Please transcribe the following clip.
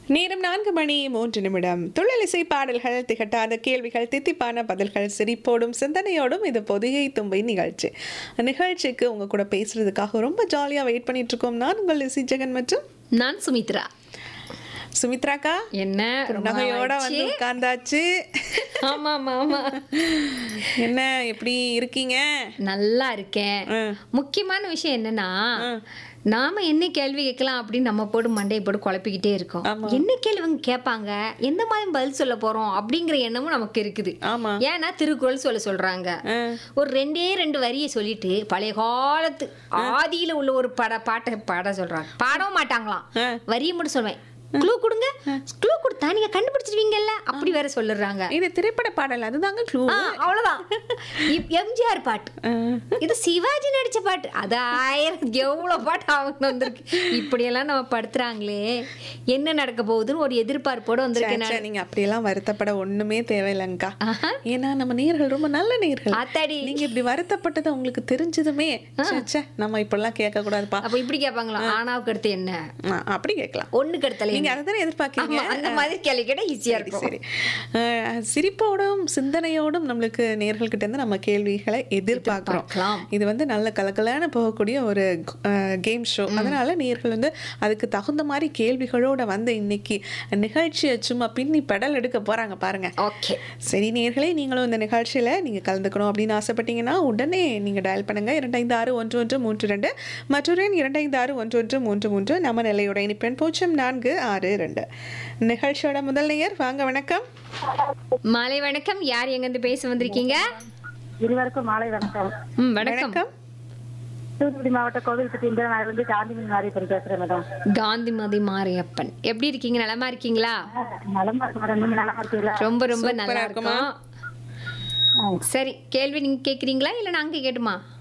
நேரம் நான்கு மணி மூன்று நிமிடம் துள்ளலிசை பாடல்கள் திகட்டாத கேள்விகள் தித்திப்பான பதில்கள் சிரிப்போடும் சிந்தனையோடும் இது பொதிகை தும்பை நிகழ்ச்சி நிகழ்ச்சிக்கு உங்க கூட பேசுறதுக்காக ரொம்ப ஜாலியா வெயிட் பண்ணிட்டு இருக்கோம் நான் உங்கள் இசை ஜெகன் மற்றும் நான் சுமித்ரா சுமித்ராக்கா என்ன ரொம்ப நகையோட நாளாச்சு. வந்து உட்கார்ந்தாச்சு ஆமா ஆமா ஆமா என்ன எப்படி இருக்கீங்க நல்லா இருக்கேன் ம். முக்கியமான விஷயம் என்னன்னா நாம என்ன கேள்வி கேட்கலாம் அப்படின்னு நம்ம போட்டு மண்டையை போட்டு குழப்பிக்கிட்டே இருக்கோம் ஆமா. என்ன கேள்வி அவங்க கேட்பாங்க எந்த மாதிரி பதில் சொல்ல போறோம் அப்படிங்கிற எண்ணமும் நமக்கு இருக்குது ஆமா ஏன்னா திருக்குறள் சொல்ல சொல்றாங்க ஆ. ஒரு ரெண்டே ரெண்டு வரியை சொல்லிட்டு பழைய காலத்து ஆதியில உள்ள ஒரு பட பாட்டை பாட சொல்றாங்க பாடவும் மாட்டாங்களாம் ஆ. வரியை மட்டும் சொல்வேன் க்ளூ கொடுங்க க்ளூ கொடுத்தா நீங்க கண்டுபிடிச்சிருவீங்கல்ல அப்படி வேற சொல்லுறாங்க இது திரைப்பட பாடல் அதுதாங்க க்ளூ ஆ, அவ்வளவுதான் இப்- எம்ஜிஆர் பாட்டு இது சிவாஜி நடிச்ச பாட்டு அது ஆயிரம் எவ்வளவு பாட்டு அவங்க வந்திருக்கு இப்படியெல்லாம் நம்ம படுத்துறாங்களே என்ன நடக்க போகுதுன்னு ஒரு எதிர்பார்ப்போட வந்திருக்கேன் நான் நீங்க அப்படியெல்லாம் வருத்தப்பட ஒண்ணுமே தேவையில்லைங்கக்கா ஆஹா. ஏன்னா நம்ம நேர்கள் ரொம்ப நல்ல நேர்கள் ஆத்தாடி நீங்க இப்படி வருத்தப்பட்டது உங்களுக்கு தெரிஞ்சதுமே ச்சே, ச்சே, நம்ம இப்படிலாம் கேட்க கூடாதுப்பா அப்ப இப்படி கேட்பாங்களா ஆனாவுக்கு அடுத்து என்ன ஆ, அப்படி கேட்கலாம் ஒண்ணுக்கு அடுத்தல நீங்க அதை தானே எதிர்பார்க்கீங்க ஆமா அந்த மாதிரி கேள்வி கேட்டா ஈஸியா இருக்கும் சரி அஹ், சிரிப்போடும் சிந்தனையோடும் நம்மளுக்கு நேர்கள்கிட்ட இருந்து நம்ம கேள்விகளை எதிர்பார்க்கிறோம் எதிர்பார்க்கலாம். இது வந்து நல்ல கலக்கலான போகக்கூடிய ஒரு கேம் ஷோ அதனால நேர்கள் வந்து அதுக்கு தகுந்த மாதிரி கேள்விகளோட வந்து இன்னைக்கு நிகழ்ச்சியை சும்மா பின்னி பெடல் எடுக்க போறாங்க பாருங்க ஓகே சரி நேர்களே நீங்களும் இந்த நிகழ்ச்சியில் நீங்கள் கலந்துக்கணும் அப்படின்னு ஆசைப்பட்டீங்கன்னா உடனே நீங்கள் டயல் பண்ணுங்கள் இரண்டைந்து ஆறு ஒன்று ஒன்று மூன்று ரெண்டு மற்றொரு எண் இரண்டைந்து ஆறு ஒன்று ஒன்று மூன்று மூன்று நம்ம நிலையோட இனிப்பெண் பூஜ்ஜியம் நான்கு ஆறு ரெண்டு நிகழ்ச்சியோட முதல் நேயர் வாங்க வணக்கம் மாலை வணக்கம் யார் எங்க இருந்து பேச வந்திருக்கீங்க இருவருக்கும் மாலை வணக்கம் ம் வணக்கம் வணக்கம் தூத்துக்குடி மாவட்ட கோவில்பட்டி இந்திரநாயிலிருந்து காந்திமதி மாரியப்பன் பேசுறேன் மேடம் காந்திமதி மாரியப்பன் எப்படி இருக்கீங்க நலமா இருக்கீங்களா நலமா இருக்கு மேடம் நீங்க நலமா இருக்கீங்களா ரொம்ப ரொம்ப சூப்பரா நல்லா இருக்குமா? இருக்கும் சரி கேள்வி நீங்க கேக்குறீங்களா இல்ல நாங்க கேட்டுமா